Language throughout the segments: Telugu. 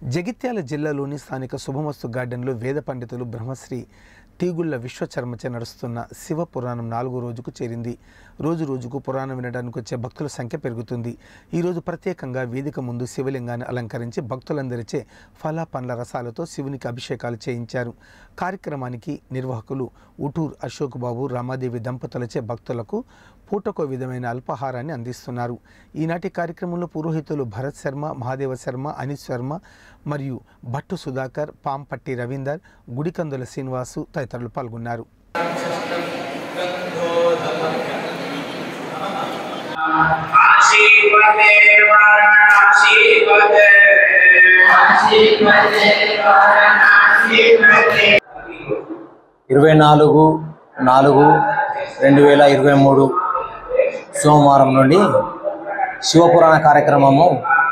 జగిత్యాల జిల్లాలోని స్థానిక శుభమస్తు గార్డెన్లో వేద పండితులు బ్రహ్మశ్రీ తీగుళ్ల విశ్వచర్మచే నడుస్తున్న శివ పురాణం నాలుగో రోజుకు చేరింది రోజు రోజుకు పురాణం వినడానికి వచ్చే భక్తుల సంఖ్య పెరుగుతుంది ఈరోజు ప్రత్యేకంగా వేదిక ముందు శివలింగాన్ని అలంకరించి భక్తులందరిచే ఫల పండ్ల రసాలతో శివునికి అభిషేకాలు చేయించారు కార్యక్రమానికి నిర్వాహకులు ఉటూర్ అశోక్ బాబు రామాదేవి దంపతులచే భక్తులకు పూటకో విధమైన అల్పాహారాన్ని అందిస్తున్నారు ఈనాటి కార్యక్రమంలో పురోహితులు భరత్ శర్మ మహాదేవ శర్మ అనిల్ శర్మ మరియు భట్టు సుధాకర్ పాంపట్టి రవీందర్ గుడికందుల శ్రీనివాసు తదితరులు పాల్గొన్నారు ఆశీర్వదే వారణాశీర్వదే ఆశీర్వదే వారణాశీర్వదే ఇరవై నాలుగు నాలుగు రెండు వేల ఇరవై మూడు సోమవారం నుండి శివపురాణ కార్యక్రమము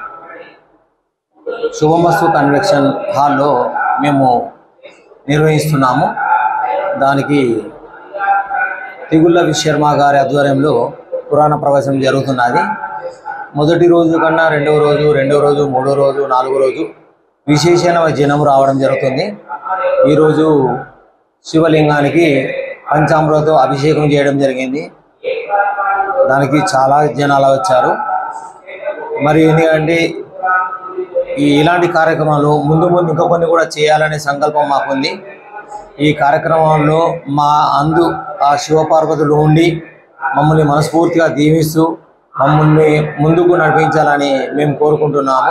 శుభమస్తు కన్వెన్షన్ హాల్లో మేము నిర్వహిస్తున్నాము దానికి తిగుళ్ళ విశర్మ గారి ఆధ్వర్యంలో పురాణ ప్రవేశం జరుగుతున్నది మొదటి రోజు కన్నా రెండవ రోజు రెండవ రోజు మూడో రోజు నాలుగో రోజు విశేషమైన జనం రావడం జరుగుతుంది ఈరోజు శివలింగానికి పంచామృతం అభిషేకం చేయడం జరిగింది దానికి చాలా జనాలు వచ్చారు మరి ఎందుకంటే ఈ ఇలాంటి కార్యక్రమాలు ముందు ముందు ఇంకా కొన్ని కూడా చేయాలనే సంకల్పం మాకుంది ఈ కార్యక్రమంలో మా అందు ఆ శివపార్వతులు ఉండి మమ్మల్ని మనస్ఫూర్తిగా దీవిస్తూ మమ్మల్ని ముందుకు నడిపించాలని మేము కోరుకుంటున్నాము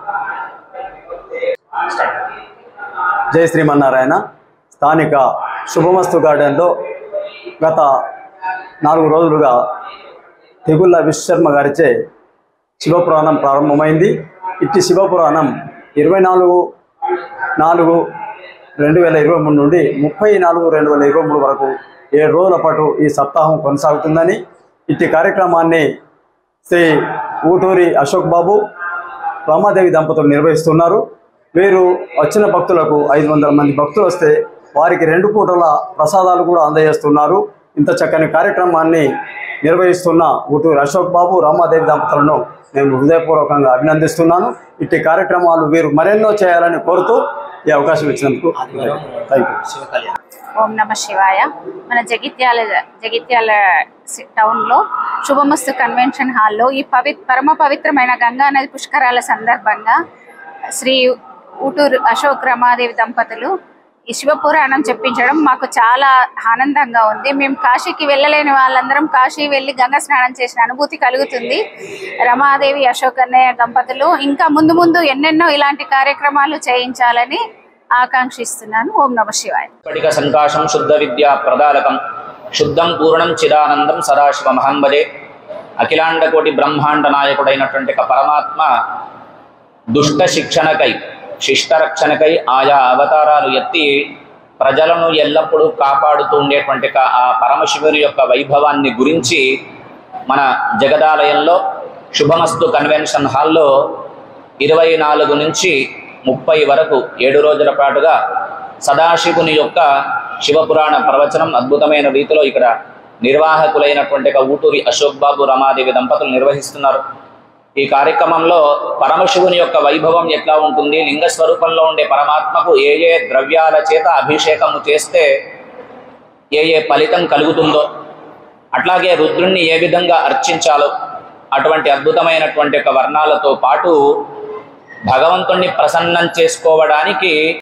జై శ్రీమన్నారాయణ స్థానిక శుభమస్తు గార్డెన్లో గత నాలుగు రోజులుగా తెగుళ్ళ విశ్వశర్మ గారిచే శివపురాణం ప్రారంభమైంది ఇట్టి శివపురాణం ఇరవై నాలుగు నాలుగు రెండు వేల ఇరవై మూడు నుండి ముప్పై నాలుగు రెండు వేల ఇరవై మూడు వరకు ఏడు రోజుల పాటు ఈ సప్తాహం కొనసాగుతుందని ఇట్టి కార్యక్రమాన్ని శ్రీ ఊటూరి అశోక్ బాబు రామాదేవి దంపతులు నిర్వహిస్తున్నారు వీరు వచ్చిన భక్తులకు ఐదు వందల మంది భక్తులు వస్తే వారికి రెండు పూటల ప్రసాదాలు కూడా అందజేస్తున్నారు ఇంత చక్కని కార్యక్రమాన్ని నిర్వహిస్తున్న ఊటూరి అశోక్ బాబు రామాదేవి దంపతులను నేను హృదయపూర్వకంగా అభినందిస్తున్నాను ఇట్టి కార్యక్రమాలు వీరు మరెన్నో చేయాలని కోరుతూ ఈ అవకాశం ఇచ్చినందుకు థ్యాంక్ యూ ఓం నమ శివాయ మన జగిత్యాల జగిత్యాల సి- టౌన్లో శుభమస్తు కన్వెన్షన్ హాల్లో ఈ పవి పరమ పవిత్రమైన గంగా నది పుష్కరాల సందర్భంగా శ్రీ ఊటూరు అశోక్ రమాదేవి దంపతులు ఈ శివపురాణం చెప్పించడం మాకు చాలా ఆనందంగా ఉంది మేము కాశీకి వెళ్ళలేని వాళ్ళందరం కాశీ వెళ్ళి గంగా స్నానం చేసిన అనుభూతి కలుగుతుంది రమాదేవి అశోక్ అన్నయ్య దంపతులు ఇంకా ముందు ముందు ఎన్నెన్నో ఇలాంటి కార్యక్రమాలు చేయించాలని ఆకాంక్షిస్తున్నాను ఓం నమ శివాయ స్ఫటిక సంకాశం శుద్ధ విద్యా ప్రదాలకం శుద్ధం పూర్ణం చిదానందం సదాశివ మహంబదే అఖిలాండ కోటి బ్రహ్మాండ నాయకుడైనటువంటి ఒక పరమాత్మ దుష్ట శిక్షణకై శిష్టరక్షణకై ఆయా అవతారాలు ఎత్తి ప్రజలను ఎల్లప్పుడూ కాపాడుతూ ఉండేటువంటి ఒక ఆ పరమశివుని యొక్క వైభవాన్ని గురించి మన జగదాలయంలో శుభమస్తు కన్వెన్షన్ హాల్లో ఇరవై నాలుగు నుంచి ముప్పై వరకు ఏడు రోజుల పాటుగా సదాశివుని యొక్క శివపురాణ ప్రవచనం అద్భుతమైన రీతిలో ఇక్కడ నిర్వాహకులైనటువంటి ఒక ఊటూరి అశోక్ బాబు రమాదేవి దంపతులు నిర్వహిస్తున్నారు ఈ కార్యక్రమంలో పరమశివుని యొక్క వైభవం ఎట్లా ఉంటుంది లింగ స్వరూపంలో ఉండే పరమాత్మకు ఏ ఏ ద్రవ్యాల చేత అభిషేకము చేస్తే ఏ ఏ ఫలితం కలుగుతుందో అట్లాగే రుద్రుణ్ణి ఏ విధంగా అర్చించాలో అటువంటి అద్భుతమైనటువంటి ఒక వర్ణాలతో పాటు భగవంతుణ్ణి ప్రసన్నం చేసుకోవడానికి